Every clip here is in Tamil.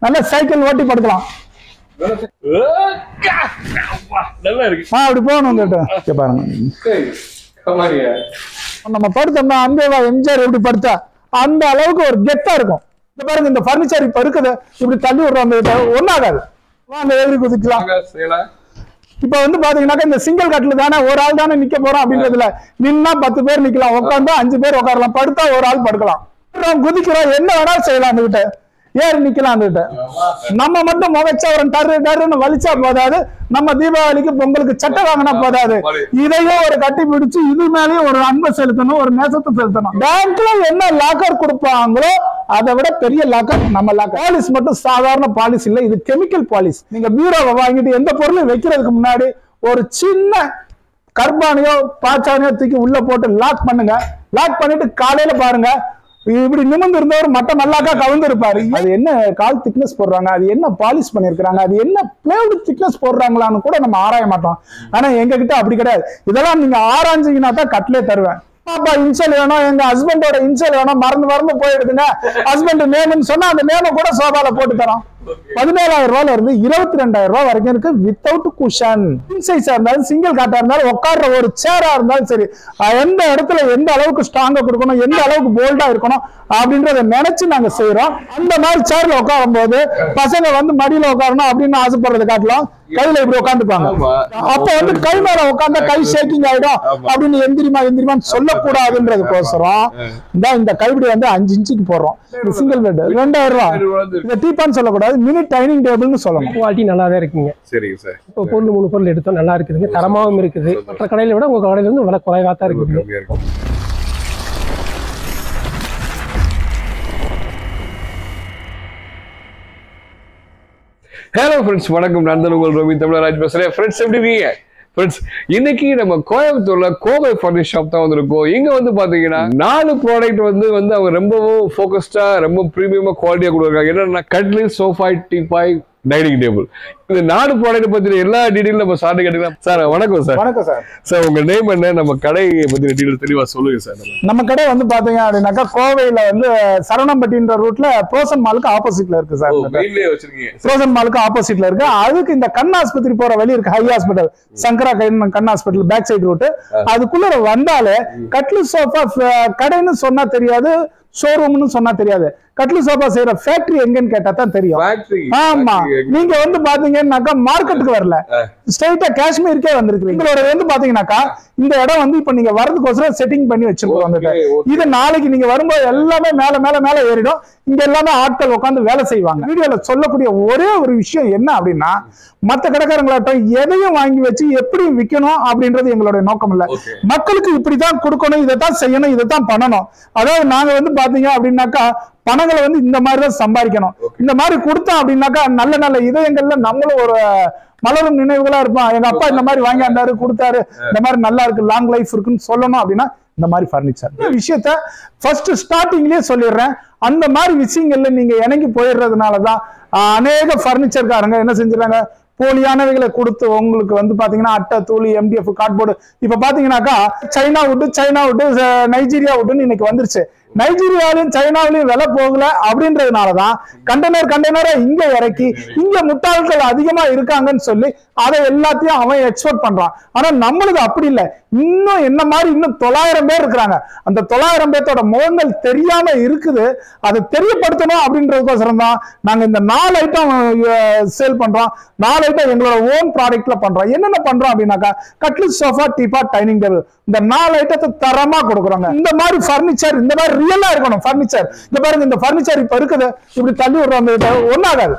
நல்ல சைக்கிள் ஓட்டி படுக்கலாம் நல்லா இருக்கு ஆ அப்படி போகணும் வந்துட்டு இங்க பாருங்க கமாரியா நம்ம படுத்தோம்னா அன்பேவா எம்ஜிஆர் எப்படி படுத்தா அந்த அளவுக்கு ஒரு கெத்தா இருக்கும் இந்த பாருங்க இந்த பர்னிச்சர் இப்ப இருக்குது இப்படி தள்ளி விடுறோம் அந்த ஒன்னாகாது வாங்க எதிரி குதிக்கலாம் வாங்க செய்யலாம் இப்ப வந்து பாத்தீங்கன்னாக்கா இந்த சிங்கிள் கட்டில் தானே ஒரு ஆள் தானே நிக்க போறோம் அப்படின்றதுல நின்னா பத்து பேர் நிக்கலாம் உட்காந்தா அஞ்சு பேர் உட்காரலாம் படுத்தா ஒரு ஆள் படுக்கலாம் குதிக்கிறோம், குதிக்கிறோம் என்ன வேணாலும் செய்யலாம் அந்த கிட்ட ஏறி நிக்கலாம் அந்த கிட்ட நம்ம மட்டும் முகச்சவரன் டரு டருன்னு வலிச்சா போதாது நம்ம தீபாவளிக்கு பொங்கலுக்கு சட்டை வாங்கினா போதாது இதையும் ஒரு கட்டி பிடிச்சு இது மேலயும் ஒரு அன்பை செலுத்தணும் ஒரு நேசத்தை செலுத்தணும் பேங்க்ல என்ன லாக்கர் கொடுப்பாங்களோ அதை விட பெரிய லாக்கர் நம்ம லாக்கர் பாலிஸ் மட்டும் சாதாரண பாலிஸ் இல்ல இது கெமிக்கல் பாலிஸ் நீங்க பீரோவை வாங்கிட்டு எந்த பொருளும் வைக்கிறதுக்கு முன்னாடி ஒரு சின்ன கர்ப்பானையோ பாச்சானையோ தூக்கி உள்ள போட்டு லாக் பண்ணுங்க லாக் பண்ணிட்டு காலையில பாருங்க இப்படி நிமிர்ந்து இருந்தவர் மட்ட நல்லாக்கா கவுந்து இருப்பாரு அது என்ன கால் திக்னஸ் போடுறாங்க அது என்ன பாலிஷ் பண்ணிருக்காங்க அது என்ன பிளேவுட் திக்னஸ் போடுறாங்களான்னு கூட நம்ம ஆராய மாட்டோம் ஆனா எங்க கிட்ட அப்படி கிடையாது இதெல்லாம் நீங்க ஆராய்ஞ்சீங்கன்னா தான் கட்லே தருவேன் பாப்பா இன்சல் வேணும் எங்க ஹஸ்பண்டோட இன்சல் வேணும் மறந்து மறந்து போயிடுதுங்க ஹஸ்பண்ட் நேம்னு சொன்னா அந்த நேம கூட சோபால போட்டு தரோம் பதினேழாயிரம் ரூபாயில இருந்து இருபத்தி ரெண்டாயிரம் ரூபாய் வரைக்கும் இருக்கு வித்தவுட் குஷன் சைஸா இருந்தாலும் சிங்கிள் காட்டா இருந்தாலும் உட்கார்ற ஒரு சேரா இருந்தாலும் சரி அஹ் எந்த இடத்துல எந்த அளவுக்கு ஸ்ட்ராங்கா கொடுக்கணும் எந்த அளவுக்கு போல்டா இருக்கணும் அப்படின்றத நினைச்சு நாங்க செய்யறோம் அந்த மாதிரி சேர்ல உட்காரும் போது பசங்க வந்து மடியில உட்காரணும் அப்படின்னு ஆசைப்படுறதை காட்டலாம் கையில இப்படி உட்காந்துப்பாங்க ஆமா. அப்ப வந்து கை மேல உட்காந்தா கை ஷேக்கிங் ஆயிடும் ஆமா. அப்படின்னு எந்திரிமா எந்திரிமான்னு சொல்லக்கூடாதுன்றதுக்கோசரம் இந்த இந்த கைப்பிடி வந்து அஞ்சு இன்ச்சுக்கு போடுறோம் சிங்கிள் பெட் ரெண்டாயிரம் ரூபாய் இந்த டீப்பான்னு சொல்லக்கூடாது மினி டைனிங் டேபிள்னு சொல்லணும் குவாலிட்டி நல்லா தான் இருக்குங்க சரிங்க சார் இப்போ பொருள் மூணு பொருள் எடுத்தோம் நல்லா இருக்குதுங்க தரமாகவும் இருக்குது மற்ற கடையில விட உங்க கடையில வந்து விலை குறைவா தான் இருக்குது கம்மியா இருக்கும் ஹலோ ஃப்ரெண்ட்ஸ் வணக்கம் நான் தான் உங்கள் ரோமி தமிழராஜ் பேசுறேன் ஃப்ரெண்ட்ஸ் எப்படி இருக்கீங்க ஃப்ரெண்ட்ஸ் இன்னைக்கு நம்ம கோயம்புத்தூர்ல கோவை ஃபர்னிஷ் ஷாப் தான் வந்திருக்கோம் இங்க வந்து பாத்தீங்கன்னா நாலு ப்ராடக்ட் வந்து வந்து அவங்க ரொம்பவும் ஃபோக்கஸ்டா ரொம்ப ப்ரீமியமா குவாலிட்டியா கொடுக்குறாங்க என்னன்னா கட்லி சோஃபா டிபாய் டைனிங் டேபிள் இந்த நாலு ப்ராடக்ட் பத்தின எல்லா டீடைலும் நம்ம சார்ட்டு கேட்டுக்கலாம் சார் வணக்கம் சார் வணக்கம் சார் சார் உங்க நேம் என்ன நம்ம கடை பத்தின டீடைல் தெளிவா சொல்லுங்க சார் நம்ம நம்ம கடை வந்து பாத்தீங்க அப்படின்னாக்கா கோவையில வந்து சரணம்பட்டின்ற ரூட்ல ப்ரோசன் மாலுக்கு ஆப்போசிட்ல இருக்கு சார் இந்த கடை. மெயின்லயே வச்சிருக்கீங்க ப்ரோசன் மாலுக்கு ஆப்போசிட்ல இருக்கு அதுக்கு இந்த கண் ஆஸ்பத்திரி போற வழி இருக்கு ஹை ஹாஸ்பிட்டல் சங்கரா கண் கண் ஹாஸ்பிட்டல் பேக் சைடு ரூட் அதுக்குள்ள வந்தாலே கட்லு சோஃபா கடைன்னு சொன்னா தெரியாது ஷோரூம்னு சொன்னா தெரியாது கட்லு சோஃபா செய்யற ஃபேக்டரி எங்கன்னு கேட்டா தான் தெரியும் ஃபேக்டரி ஆமா நீங்க வந்து பாத்தீங்கன்னாக்கா மார்க்கெட்டுக்கு வரல ஸ்ட்ரைட்டா காஷ்மீருக்கே வந்திருக்கீங்க உங்களோட வந்து பாத்தீங்கன்னாக்கா இந்த இடம் வந்து இப்ப நீங்க வரதுக்கோசரம் செட்டிங் பண்ணி வச்சிருக்கோம் வந்துட்டு Okay, okay. இது நாளைக்கு நீங்க வரும்போது எல்லாமே மேல மேல மேல ஏறிடும் இங்க எல்லாமே ஆட்கள் உட்கார்ந்து வேலை செய்வாங்க வீடியோல சொல்லக்கூடிய ஒரே ஒரு விஷயம் என்ன அப்படின்னா மத்த கடைக்காரங்களாட்டம் எதையும் வாங்கி வச்சு எப்படி விற்கணும் அப்படின்றது எங்களுடைய நோக்கம் இல்ல Okay. மக்களுக்கு இப்படித்தான் கொடுக்கணும் இதைத்தான் செய்யணும் இதைத்தான் பண்ணணும் அதாவது நாங்க வந்து பாத்தீங்க அப்படின்னாக்கா பணங்களை வந்து இந்த மாதிரி தான் சம்பாதிக்கணும் இந்த மாதிரி கொடுத்தோம் அப்படின்னாக்கா நல்ல நல்ல இதயங்கள்ல நம்மளும் ஒரு மலரும் நினைவுகளா இருப்போம் எங்க அப்பா இந்த மாதிரி வாங்கியாண்டாரு கொடுத்தாரு இந்த மாதிரி நல்லா இருக்கு லாங் லைஃப் இருக்குன்னு சொல்லணும் அப்படின்னா இந்த மாதிரி ஃபர்னிச்சர் இந்த விஷயத்த ஃபர்ஸ்ட் ஸ்டார்டிங்லயே சொல்லிடுறேன் அந்த மாதிரி விஷயங்கள்ல நீங்க இணங்கி போயிடுறதுனால தான் அநேக ஃபர்னிச்சர்காரங்க என்ன செஞ்சுறாங்க போலியானவைகளை கொடுத்து உங்களுக்கு வந்து பாத்தீங்கன்னா அட்டை தூளி எம்டிஎஃப் கார்ட்போர்டு இப்ப பாத்தீங்கன்னாக்கா சைனா விட்டு சைனா விட்டு அஹ், நைஜீரியா விட்டுன்னு இன்னைக்கு வந்துருச்சு நைஜீரியாவிலும் சைனாவிலும் விலை போகல அப்படின்றதுனாலதான் கண்டெய்னர் கண்டெய்னரை இங்க இறக்கி இங்க முட்டாள்கள் அதிகமா இருக்காங்கன்னு சொல்லி அதை எல்லாத்தையும் அவன் எக்ஸ்போர்ட் பண்றான் ஆனா நம்மளுக்கு அப்படி இல்லை இன்னும் என்ன மாதிரி இன்னும் தொள்ளாயிரம் பேர் இருக்கிறாங்க அந்த தொள்ளாயிரம் பேர்த்தோட முகங்கள் தெரியாம இருக்குது அதை தெரியப்படுத்தணும் அப்படின்றதுக்கோசரம் தான் நாங்க இந்த நாலு ஐட்டம் சேல் பண்றோம் நாலு ஐட்டம் எங்களோட ஓன் ப்ராடக்ட்ல பண்றோம் என்னென்ன பண்றோம் அப்படின்னாக்கா கட்லு சோஃபா டீபா டைனிங் டேபிள் இந்த நாலு ஐட்டத்தை தரமா கொடுக்குறோங்க இந்த மாதிரி ஃபர்னிச்சர் இந்த மாதிரி ரியலா இருக்கணும் ஃபர்னிச்சர் இந்த பாருங்க இந்த ஃபர்னிச்சர் இப்ப இருக்குது இப்படி தள்ளி விடுறோம் அந்த ஒன்னாகாது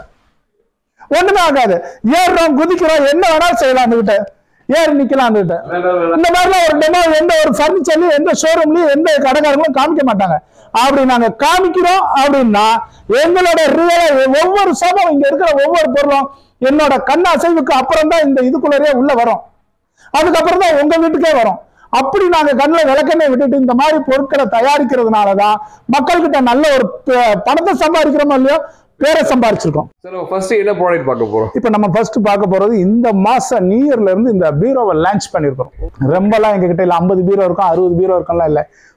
ஒண்ணுமே ஆகாது ஏறுறோம் குதிக்கிறோம் என்ன வேணாலும் செய்யலாம் அந்த கிட்ட ஏறி நிக்கலாம் அந்த கிட்ட இந்த மாதிரிலாம் ஒரு டெமோ எந்த ஒரு ஃபர்னிச்சர்லயும் எந்த ஷோரூம்லயும் எந்த கடைக்காரங்களும் காமிக்க மாட்டாங்க அப்படி நாங்க காமிக்கிறோம் அப்படின்னா எங்களோட ரியலா ஒவ்வொரு சோபம் இங்க இருக்கிற ஒவ்வொரு பொருளும் என்னோட கண் அசைவுக்கு அப்புறம் தான் இந்த இதுக்குள்ளரே உள்ள வரும் அதுக்கப்புறம் தான் உங்க வீட்டுக்கே வரும் அப்படி நாங்க கண்ணில் விளக்கெண்ணெய் விட்டுட்டு இந்த மாதிரி பொருட்களை தயாரிக்கிறதுனாலதான் மக்கள்கிட்ட நல்ல ஒரு ப- பணத்தை சம்பாதிக்கிறோமோ இல்லையோ பேரை சம்பாதிச்சிருக்கோம் சார் நம்ம ஃபர்ஸ்ட் என்ன ப்ராடக்ட் பார்க்க போறோம் இப்ப நம்ம ஃபர்ஸ்ட் பார்க்க போறது இந்த மாச நியூ இயர்ல இருந்து இந்த பீரோவை லான்ச் பண்ணிருக்கோம் ரொம்பலாம் எங்க கிட்ட இல்ல ஐம்பது பீரோ இருக்கும் அறுபது பீரோ இருக்கும்லாம் இல்ல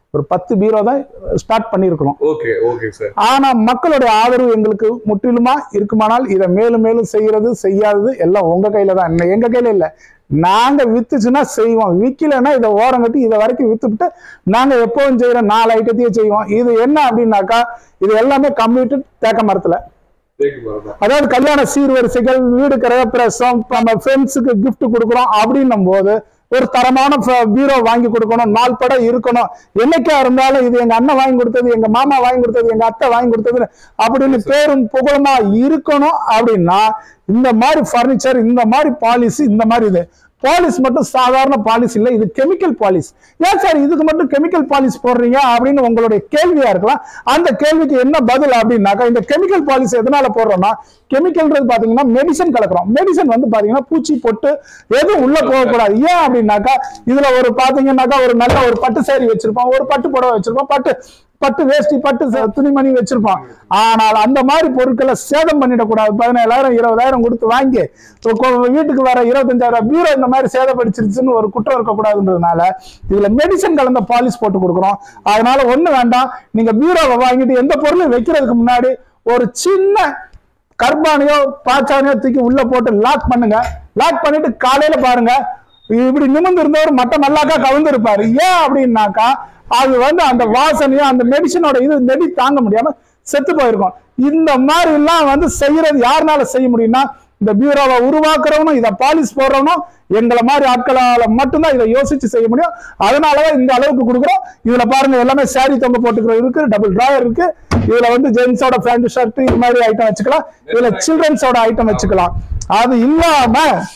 ஒரு பத்து பீரோ தான் ஸ்டார்ட் பண்ணியிருக்கிறோம் ஓகே ஓகே சார் ஆனா மக்களுடைய ஆதரவு எங்களுக்கு முற்றிலுமா இருக்குமானால் இதை மேலும் மேலும் செய்யறது செய்யாதது எல்லாம் உங்க கையில தான் இன்னும் எங்க கையில இல்ல நாங்க வித்துச்சுன்னா செய்வோம் விக்கலைன்னா இதை ஓரம் கட்டி இதை வரைக்கும் வித்துவிட்டு நாங்க எப்பவும் செய்யற நாலு ஐட்டத்தையும் செய்வோம் இது என்ன அப்படின்னாக்கா இது எல்லாமே கம்ப்ளீட்டட் தேக்க மரத்துல அதாவது கல்யாண சீர்வரிசைகள் வீடு கிரகப்பிரசம் நம்ம ஃப்ரெண்ட்ஸுக்கு gift கொடுக்குறோம் அப்படின்னும் போது ஒரு தரமான பீரோ வாங்கி கொடுக்கணும் நாள் படம் இருக்கணும் என்னைக்கா இருந்தாலும் இது எங்க அண்ணன் வாங்கி கொடுத்தது எங்க மாமா வாங்கி கொடுத்தது எங்க அத்தை வாங்கி கொடுத்தது அப்படின்னு பேரும் புகழுமா இருக்கணும் அப்படின்னா இந்த மாதிரி ஃபர்னிச்சர் இந்த மாதிரி பாலிசி இந்த மாதிரி இது பாலிஸ் மட்டும் சாதாரண பாலிஸ் இல்லை இது கெமிக்கல் பாலிஸ் ஏன் சார் இதுக்கு மட்டும் கெமிக்கல் பாலிஸ் போடுறீங்க அப்படின்னு உங்களுடைய கேள்வியா இருக்கலாம் அந்த கேள்விக்கு என்ன பதில் அப்படின்னாக்கா இந்த கெமிக்கல் பாலிஸ் எதனால போடுறோம்னா கெமிக்கல்ன்றது பாத்தீங்கன்னா மெடிசன் கலக்குறோம் மெடிசன் வந்து பாத்தீங்கன்னா பூச்சி பொட்டு எதுவும் உள்ள போகக்கூடாது ஏன் அப்படின்னாக்கா இதுல ஒரு பாத்தீங்கன்னாக்கா ஒரு நல்ல ஒரு பட்டு சேரி வச்சிருப்போம் ஒரு பட்டு புடவை வச்சிருப்போம் பட்டு பட்டு வேஷ்டி பட்டு ச- துணிமணி வச்சிருப்பான் ஆனால் அந்த மாதிரி பொருட்களை சேதம் பண்ணிடக்கூடாது பதினேழாயிரம் இருபதாயிரம் கொடுத்து வாங்கி இப்போ கொ- வீட்டுக்கு வர இருபத்தஞ்சாயிரம் பீரோ இந்த மாதிரி சேதப்படுச்சிருச்சுன்னு ஒரு குற்றம் இருக்கக்கூடாதுன்றதுனால இதுல மெடிசன் கலந்த பாலிஷ் போட்டு கொடுக்குறோம் அதனால ஒண்ணு வேண்டாம் நீங்க பீரோவை வாங்கிட்டு எந்த பொருளும் வைக்கிறதுக்கு முன்னாடி ஒரு சின்ன கர்ப்பானையோ பாச்சானையோ தூக்கி உள்ள போட்டு லாக் பண்ணுங்க லாக் பண்ணிட்டு காலையில பாருங்க இப்படி நிமிர்ந்து இருந்தவர் மட்ட மல்லாக்கா கவுந்து இருப்பாரு ஏன் அப்படின்னாக்கா அது வந்து அந்த வாசனையும் அந்த மெடிசனோட இது நெடி தாங்க முடியாம செத்து போயிருக்கும் இந்த மாதிரி எல்லாம் வந்து செய்யறது யாருனால செய்ய முடியும்னா இந்த பியூரோவை உருவாக்குறவனும் இதை பாலிஷ் போடுறவனும் எங்களை மாதிரி ஆட்களால மட்டும்தான் இதை யோசிச்சு செய்ய முடியும் அதனாலதான் இந்த அளவுக்கு கொடுக்குறோம் இதுல பாருங்க எல்லாமே சாரி தொங்க போட்டுக்கிற இருக்கு டபுள் டிராயர் இருக்கு இதுல வந்து ஜென்ஸோட பேண்ட் ஷர்ட் இது மாதிரி ஐட்டம் வச்சுக்கலாம் இதுல சில்ட்ரன்ஸோட ஐட்டம் வச்சுக்கலாம் அது இல்லாம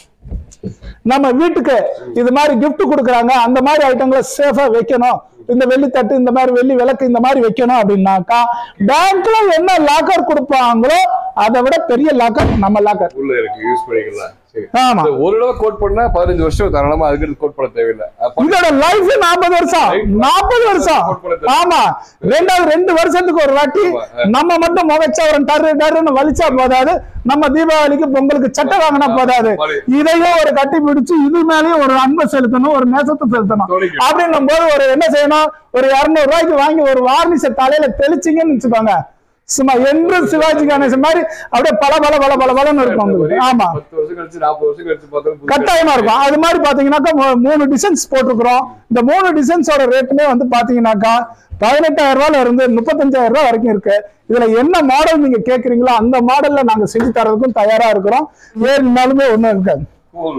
நம்ம வீட்டுக்கு இது மாதிரி gift கொடுக்குறாங்க அந்த மாதிரி ஐட்டங்களை சேஃபா வைக்கணும் இந்த வெள்ளி தட்டு இந்த மாதிரி வெள்ளி விளக்கு இந்த மாதிரி வைக்கணும் அப்படின்னாக்கா பேங்க்ல என்ன லாக்கர் கொடுப்பாங்களோ அதை விட பெரிய லாக்கர் நம்ம லாக்கர் உள்ள இருக்கு யூஸ் பண்ணிக்கலாம் சரி ஆமா இந்த ஒரு தடவை கோட் பண்ணா பதினஞ்சு வருஷம் தாராளமா அதுக்கு கோட் பண்ண தேவையில்லை அப்ப இதோட லைஃப் நாற்பது வருஷம் நாற்பது வருஷம் ஆமா ரெண்டாவது ரெண்டு வருஷத்துக்கு ஒரு வாட்டி நம்ம மட்டும் முகச்சவரன் டரு டருன்னு வலிச்சா போதாது நம்ம தீபாவளிக்கு பொங்கலுக்கு சட்டை வாங்கினா போதாது இதையும் ஒரு கட்டி பிடிச்சு இது மேலயும் ஒரு அன்பை செலுத்தணும் ஒரு நேசத்தை செலுத்தணும் அப்படின்னும் போது ஒரு என்ன செய்யணும் ஒரு இருநூறு ரூபாய்க்கு வாங்கி ஒரு வார்னிஷ தலையில தெளிச்சிங்கன்னு வச்சுக்கோங்க சும்மா என்று சிவாஜி கணேசன் மாதிரி அப்படியே பல பல பல பல பலன்னு இருக்கும் உங்களுக்கு ஆமா பத்து வருஷம் கழிச்சு நாற்பது வருஷம் கழிச்சு பார்த்தாலும் புதுசா கட்டாயமா இருக்கும் அது மாதிரி பாத்தீங்கன்னாக்கா மூ- மூணு டிசைன்ஸ் போட்டிருக்கிறோம் இந்த மூணு டிசைன்ஸோட ரேட்டுமே வந்து பாத்தீங்கன்னாக்கா பதினெட்டாயிரம் ரூபாயில இருந்து முப்பத்தஞ்சாயிரம் ரூபாய் வரைக்கும் இருக்கு இதுல என்ன மாடல் நீங்க கேக்குறீங்களோ அந்த மாடல்ல நாங்க செஞ்சு தரதுக்கும் தயாரா இருக்கிறோம் ஏறினாலுமே ஒண்ணும் இருக்காது cool.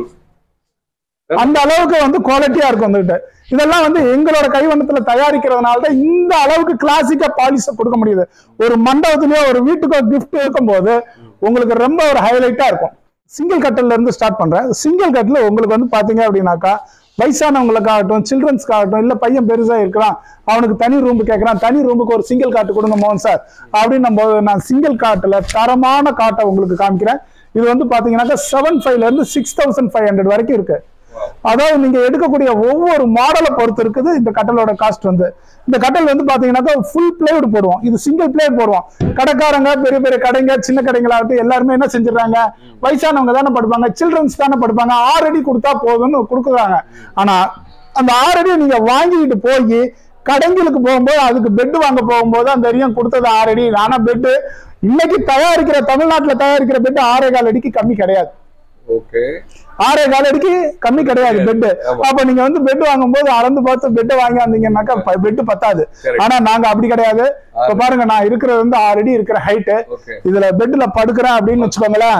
அந்த அளவுக்கு வந்து குவாலிட்டியா இருக்கும் வந்துட்டு இதெல்லாம் வந்து எங்களோட கைவண்ணத்துல தயாரிக்கிறதுனால தான் இந்த அளவுக்கு கிளாசிக்கா பாலிஷ கொடுக்க முடியுது ஒரு மண்டபத்திலயோ ஒரு வீட்டுக்கோ gift இருக்கும்போது உங்களுக்கு ரொம்ப ஒரு ஹைலைட்டா இருக்கும் சிங்கிள் கட்டில இருந்து ஸ்டார்ட் பண்றேன் சிங்கிள் கட்டில் உங்களுக்கு வந்து பாத்தீங்க அப்படின்னாக்கா வயசானவங்களுக்காகட்டும் சில்ட்ரன்ஸ்க்காகட்டும் இல்ல பையன் பெருசா இருக்கிறான் அவனுக்கு தனி ரூம் கேட்கறான் தனி ரூமுக்கு ஒரு சிங்கிள் காட்டு கொடுங்க மோகன் சார் அப்படின்னும் போது நான் சிங்கிள் காட்டுல தரமான காட்டை உங்களுக்கு காமிக்கிறேன் இது வந்து பாத்தீங்கன்னாக்கா செவன் ஃபைவ்ல இருந்து சிக்ஸ் தௌசண்ட் ஃபைவ் ஹண்ட்ரட் வரைக்கும் இருக்கு அதாவது நீங்க எடுக்கக்கூடிய ஒவ்வொரு மாடலை பொறுத்து இருக்குது இந்த கட்டலோட காஸ்ட் வந்து இந்த கட்டல் வந்து பாத்தீங்கன்னாக்கா ஃபுல் பிளேவுட் போடுவோம் இது சிங்கிள் பிளேட் போடுவோம் கடைக்காரங்க பெரிய பெரிய கடைங்க சின்ன கடைங்களாகட்டும் எல்லாருமே என்ன செஞ்சிடறாங்க வயசானவங்க தானே படுப்பாங்க சில்ட்ரன்ஸ் தானே படுப்பாங்க ஆறு அடி கொடுத்தா போதும்னு கொடுக்குறாங்க ஆனா அந்த ஆறு அடி நீங்க வாங்கிட்டு போய் கடைங்களுக்கு போகும்போது அதுக்கு பெட் வாங்க போகும்போது அந்த அடியும் கொடுத்தது ஆறு அடி ஆனா பெட்டு இன்னைக்கு தயாரிக்கிற தமிழ்நாட்டுல தயாரிக்கிற பெட் ஆறே கால் அடிக்கு கம்மி கிடையாது ஓகே ஆறே கால் அடிக்கு கம்மி கிடையாது பெட் ஆமா. அப்ப நீங்க வந்து பெட் வாங்கும்போது அளந்து பார்த்து பெட் வாங்கி வந்தீங்கன்னாக்கா பெட் பத்தாது Correct. ஆனா நாங்க அப்படி கிடையாது இப்ப பாருங்க நான் இருக்கிறது வந்து ஆறு அடி இருக்கிற ஹைட்டு ஓகே இதுல பெட்ல படுக்கிறேன் அப்படின்னு வச்சுக்கோங்களேன்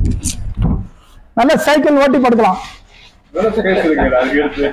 நல்ல சைக்கிள் ஓட்டி படுக்கலாம் நல்ல ஸ்பேஸ் இருக்கு அதுக்கு எடுத்து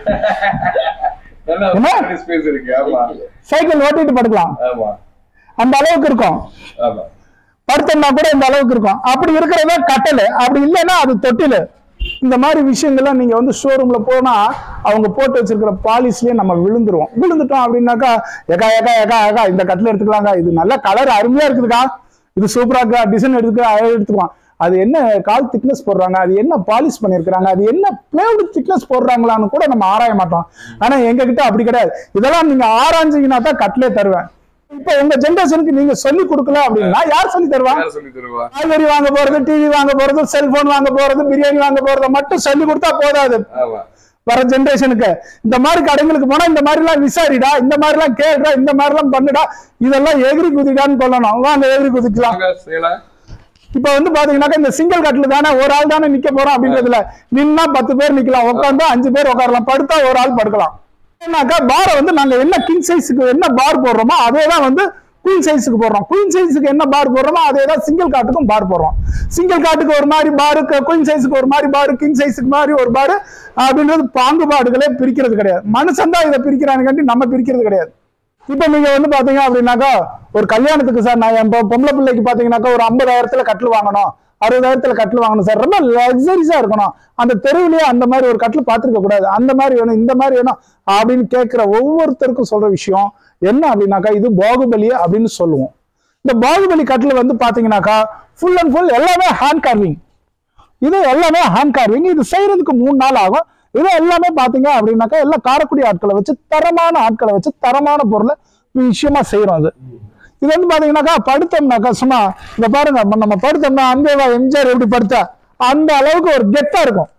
என்ன? நல்ல ஸ்பேஸ் இருக்கு ஆமா சைக்கிள் ஓட்டிட்டு படுக்கலாம் ஆமா அந்த அளவுக்கு இருக்கும் ஆமா படுத்தோம்னா கூட இந்த அளவுக்கு இருக்கும் அப்படி இருக்கிறதா கட்டல் அப்படி இல்லைன்னா அது தொட்டில் இந்த மாதிரி விஷயங்கள்லாம் நீங்க வந்து ஷோரூம்ல போனா அவங்க போட்டு வச்சிருக்கிற பாலிஸ்லயே நம்ம விழுந்துருவோம் விழுந்துட்டோம் அப்படின்னாக்கா ஏக்கா ஏக்கா ஏக்கா ஏக்கா இந்த கட்டில் எடுத்துக்கலாங்க இது நல்ல கலர் அருமையா இருக்குதுக்கா இது சூப்பரா இருக்கா டிசைன் எடுத்துக்க அதை எடுத்துக்கலாம் அது என்ன கால் திக்னஸ் போடுறாங்க அது என்ன பாலிஷ் பண்ணிருக்காங்க அது என்ன பிளேவுட் திக்னஸ் போடுறாங்களான்னு கூட நம்ம ஆராய மாட்டோம் ஆனா எங்க கிட்ட அப்படி கிடையாது இதெல்லாம் நீங்க ஆராய்ஞ்சீங்கன்னா தான் கட்டிலே தருவேன் இப்ப உங்க ஜென்ரேஷனுக்கு நீங்க சொல்லி கொடுக்கல அப்படின்னா யார் சொல்லி தருவா யார் சொல்லி தருவா காய்கறி வாங்க போறது டிவி வாங்க போறது செல்போன் வாங்க போறது பிரியாணி வாங்க போறத மட்டும் சொல்லி கொடுத்தா போதாது ஆமா வர ஜெனரேஷனுக்கு இந்த மாதிரி கடைங்களுக்கு போனா இந்த மாதிரி எல்லாம் விசாரிடா இந்த மாதிரி எல்லாம் கேளுடா இந்த மாதிரி எல்லாம் பண்ணுடா இதெல்லாம் எகிரி குதிடான்னு சொல்லணும் வாங்க எகிரி குதிக்கலாம் வாங்க, செய்யலாம். இப்ப வந்து பாத்தீங்கன்னாக்கா இந்த சிங்கிள் கட்டில தானே ஒரு ஆள் தானே நிக்க போறோம் அப்படின்றதுல நின்னா பத்து பேர் நிக்கலாம் உட்காந்தா அஞ்சு பேர் உட்காரலாம் படுத்தா ஒரு ஆள் படுக்கலாம் என்னக்கா பாரை வந்து நாங்க என்ன கிங் சைஸுக்கு என்ன பார் போடுறோமோ அதே தான் வந்து குயின் சைஸுக்கு போடுறோம் குயின் சைஸுக்கு என்ன பார் போடுறோமோ அதே தான் சிங்கிள் காட்டுக்கும் பார் போடுறோம் சிங்கிள் காட்டுக்கு ஒரு மாதிரி பாரு குயின் சைஸுக்கு ஒரு மாதிரி பாரு கிங் சைஸுக்கு மாதிரி ஒரு பாரு அப்படின்றது பாங்குபாடுகளே பிரிக்கிறது கிடையாது மனுஷன் தான் இதை பிரிக்கிறானுக்காண்டி நம்ம பிரிக்கிறது கிடையாது இப்ப நீங்க வந்து பாத்தீங்க அப்படின்னாக்கா ஒரு கல்யாணத்துக்கு சார் நான் என் பொ- பொம்பளை பிள்ளைக்கு பாத்தீங்கன்னாக்கா ஒரு ஐம்பதாயிரத்துல கட்டில் வாங்கணும் அறுபதாயிரத்துல கட்டில் வாங்கணும் சார் ரொம்ப லக்ஸரிஸா இருக்கணும் அந்த தெருவுலயே அந்த மாதிரி ஒரு கட்டில் பார்த்திருக்க கூடாது அந்த மாதிரி வேணும் இந்த மாதிரி வேணும் அப்படின்னு கேட்கிற ஒவ்வொருத்தருக்கும் சொல்ற விஷயம் என்ன அப்படின்னாக்கா இது பாகுபலி அப்படின்னு சொல்லுவோம் இந்த பாகுபலி கட்டில் வந்து பாத்தீங்கன்னாக்கா ஃபுல் அண்ட் ஃபுல் எல்லாமே ஹேண்ட் கார்விங் இது எல்லாமே ஹேண்ட் கார்விங் இது செய்யறதுக்கு மூணு நாள் ஆகும் இது எல்லாமே பாத்தீங்க அப்படின்னாக்கா எல்லாம் காரக்குடி ஆட்களை வச்சு தரமான ஆட்களை வச்சு தரமான பொருளை விஷயமா செய்யறோம் அது இது வந்து பாத்தீங்கன்னாக்கா படுத்தோம்னாக்கா சும்மா இந்த பாருங்க நம்ம- நம்ம படுத்தோம்னா அன்பேவா எம்ஜிஆர் எப்படி படுத்தா அந்த அளவுக்கு ஒரு கெத்தா இருக்கும்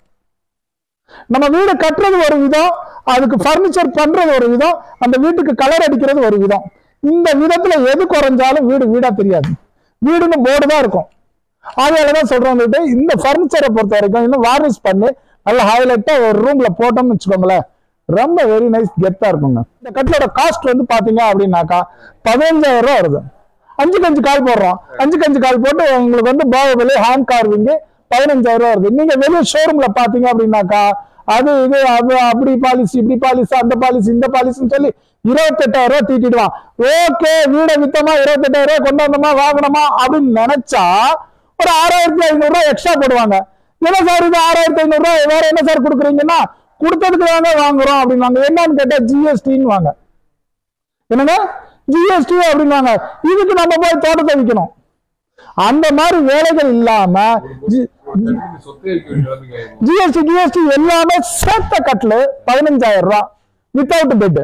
நம்ம வீடு கட்டுறது ஒரு விதம் அதுக்கு ஃபர்னிச்சர் பண்றது ஒரு விதம் அந்த வீட்டுக்கு கலர் அடிக்கிறது ஒரு விதம் இந்த விதத்துல எது குறைஞ்சாலும் வீடு வீடா தெரியாது வீடுன்னு போர்டு தான் இருக்கும் அதனாலதான் சொல்றோம் வந்துட்டு இந்த ஃபர்னிச்சரை பொறுத்த வரைக்கும் இன்னும் வார்னிஷ் பண்ணி நல்ல ஹைலைட்டா ஒரு ரூம்ல போட்டோம்னு வச்சுக்கோங்களேன் ரொம்ப வெரி நைஸ் கெத்தா இருக்குங்க இந்த கட்டிலோட காஸ்ட் வந்து பாத்தீங்க அப்படின்னாக்கா பதினஞ்சாயிரம் ரூபாய் வருது அஞ்சுக்கு அஞ்சு கால் போடுறோம் அஞ்சுக்கு அஞ்சு கால் போட்டு உங்களுக்கு வந்து பாகுபலி ஹேண்ட் கார்விங் பதினஞ்சாயிரம் ரூபாய் வருது நீங்க வெளியே ஷோரூம்ல பாத்தீங்க அப்படின்னாக்கா அது இது அது அப்படி பாலிசி இப்படி பாலிசி அந்த பாலிசி இந்த பாலிசின்னு சொல்லி இருபத்தெட்டாயிரம் ரூபாய் தீட்டிடுவான் ஓகே வீடை வித்தமா இருபத்தெட்டாயிரம் ரூபாய் கொண்டு வந்தோமா வாங்கணுமா அப்படின்னு நினைச்சா ஒரு ஆறாயிரத்தி ஐநூறு ரூபாய் எக்ஸ்ட்ரா போடுவாங்க என்ன சார் இது ஆறாயிரத்தி ஐநூறு ரூபாய் வேற என்ன சார் கொடுக்குறீங்கன்னா கொடுத்ததுக்கு தாங்க வாங்குறோம் அப்படின்னாங்க என்னன்னு கேட்டா ஜிஎஸ்டின்னு வாங்க என்னங்க ஜிஎஸ்டி அப்படின்னாங்க இதுக்கு நம்ம போய் தோட்டத்தை விற்கணும் அந்த மாதிரி வேலைகள் இல்லாம ஜி- சொத்தே இருக்க வேண்டிய நிலைமைக்கு ஆயிடும். ஜிஎஸ்டி ஜிஎஸ்டி எல்லாமே சேர்த்த கட்டில் பதினஞ்சாயிரம் ரூபாய் வித்தவுட் பெட்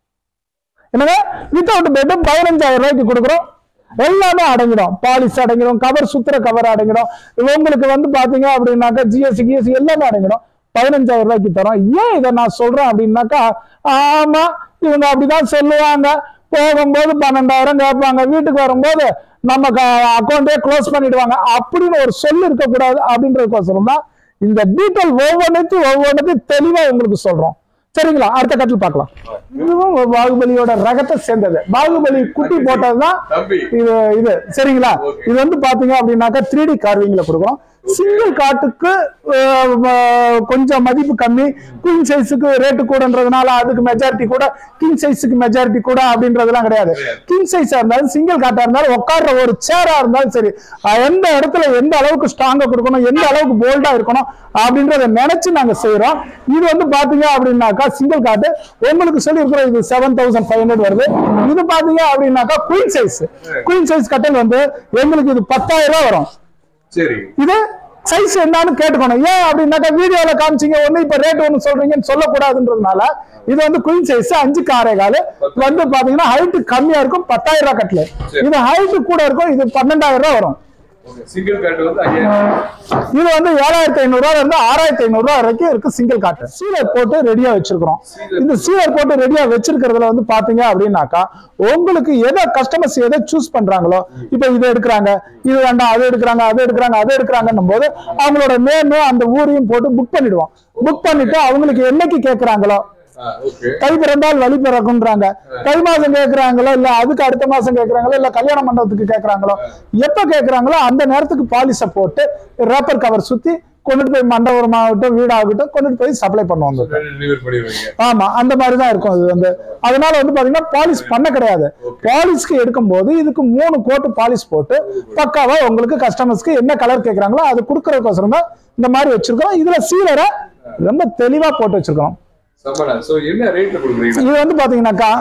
என்னங்க வித்தவுட் பெட் பதினஞ்சாயிரம் ரூபாய்க்கு கொடுக்குறோம் எல்லாமே அடங்கிடும் பாலிஸ் அடங்கிடும் கவர் சுத்துற கவர் அடங்கிடும் உங்களுக்கு வந்து பாத்தீங்க அப்படின்னாக்கா ஜிஎஸ்டி கிஎஸ்டி எல்லாமே அடங்கிடும் பதினஞ்சாயிரம் ரூபாய்க்கு தரோம் ஏன் இதை நான் சொல்றேன் அப்படின்னாக்கா ஆமா இவங்க அப்படிதான் சொல்லுவாங்க போகும்போது பன்னெண்டாயிரம் கேட்பாங்க வீட்டுக்கு வரும்போது நம்ம அக்கௌண்டே க்ளோஸ் பண்ணிடுவாங்க அப்படின்னு ஒரு சொல்லு இருக்கக்கூடாது அப்படின்றதுக்கோசரம் தான் இந்த டீட்டெயில் ஒவ்வொன்றுத்தையும் ஒவ்வொன்றுத்தையும் தெளிவா உங்களுக்கு சொல்றோம் சரிங்களா அடுத்த கட்டில் பார்க்கலாம் இதுவும் ஒரு பாகுபலியோட ரகத்தை சேர்ந்தது பாகுபலி குட்டி போட்டதுதான் தம்பி இது இது சரிங்களா இது வந்து பாத்தீங்க அப்படின்னாக்கா த்ரீ டி கார்விங்ல கொடுக்குறோம் சிங்கிள் காட்டுக்கு அஹ், அஹ், கொஞ்சம் மதிப்பு கம்மி குயின் சைஸுக்கு ரேட்டு கூடன்றதுனால அதுக்கு மெஜாரிட்டி கூட கிங் சைஸுக்கு மெஜாரிட்டி கூட அப்படின்றதெல்லாம் கிடையாது கிங் சைஸா இருந்தாலும் சிங்கிள் காட்டா இருந்தாலும் உட்கார்ற ஒரு சேரா இருந்தாலும் சரி அஹ், எந்த இடத்துல எந்த அளவுக்கு ஸ்ட்ராங்கா கொடுக்கணும் எந்த அளவுக்கு போல்டா இருக்கணும் அப்படின்றத நினைச்சு நாங்க செய்யறோம் இது வந்து பாத்தீங்க அப்படின்னாக்கா சிங்கிள் காட்டு உங்களுக்கு சொல்லி இருக்கிறோம் இது செவன் தௌசண்ட் ஃபைவ் ஹண்ட்ரட் வருது இது பாத்தீங்க அப்படின்னாக்கா குயின் சைஸ் குயின் சைஸ் கட்டல் வந்து எங்களுக்கு இது பத்தாயிரம் ரூபாய் வரும் சரி இது சைஸ் என்னன்னு கேட்டுக்கணும் ஏன் அப்படின்னாக்கா வீடியோல காமிச்சீங்க ஒண்ணு இப்ப ரேட் ஒண்ணு சொல்றீங்கன்னு சொல்லக்கூடாதுன்றதுனால இது வந்து குயின் சைஸ் அஞ்சு காரே காலு வந்து பாத்தீங்கன்னா ஹைட் கம்மியா இருக்கும் பத்தாயிரம் ரூபாய் கட்டல இது ஹைட் கூட இருக்கும் இது பன்னெண்டாயிரம் ரூபாய் வரும் சிங்கிள் கார்டு வந்து ஐயாயிரம் இது வந்து ஏழாயிரத்தி ஐநூறு ரூபாய் இருந்து ஆறாயிரத்தி ஐநூறு ரூபாய் வரைக்கும் இருக்கு சிங்கிள் காட்டு சீலர் போட்டு ரெடியா வச்சிருக்கிறோம் இந்த சீலர் போட்டு ரெடியா வச்சிருக்கிறதுல வந்து பாத்தீங்க அப்படின்னாக்கா உங்களுக்கு எதை கஸ்டமர்ஸ் எதை சூஸ் பண்றாங்களோ இப்ப இது எடுக்கிறாங்க இது வேண்டாம் அது எடுக்கிறாங்க அது எடுக்கிறாங்க அது எடுக்கிறாங்கன்னும் போது அவங்களோட நேம் அந்த ஊரையும் போட்டு புக் பண்ணிடுவோம் புக் பண்ணிட்டு அவங்களுக்கு என்னைக்கு கேட்கறாங்களோ ஓகே தை பிறந்தால் வழி பிறக்குன்றாங்க தை மாசம் கேக்குறாங்களோ இல்ல அதுக்கு அடுத்த மாசம் கேக்குறாங்களோ இல்ல கல்யாண மண்டபத்துக்கு கேக்குறாங்களோ எப்ப கேக்குறாங்களோ அந்த நேரத்துக்கு பாலிச போட்டு ரேப்பர் கவர் சுத்தி கொண்டுட்டு போய் மண்டபம் ஆகட்டும் வீடாகட்டும் கொண்டுட்டு போய் சப்ளை பண்ணுவாங்க டெலிவரி பண்ணிடுவீங்க ஆமா அந்த மாதிரி தான் இருக்கும் அது வந்து அதனால வந்து பாத்தீங்கன்னா பாலிஷ் பண்ண கிடையாது பாலிஷ்க்கு எடுக்கும்போது இதுக்கு மூணு கோட்டு பாலிஷ் போட்டு பக்காவா உங்களுக்கு கஸ்டமர்ஸ்க்கு என்ன கலர் கேக்குறாங்களோ அது கொடுக்கறதுக்கோசரம் தான் இந்த மாதிரி வச்சிருக்கோம் இதுல சீலரை ரொம்ப தெளிவா போட்டு வச்சிருக்கோம் சம்மடா சோ என்ன ரேட்ல கொடுக்குறீங்க இது வந்து பாத்தீங்கன்னாக்கா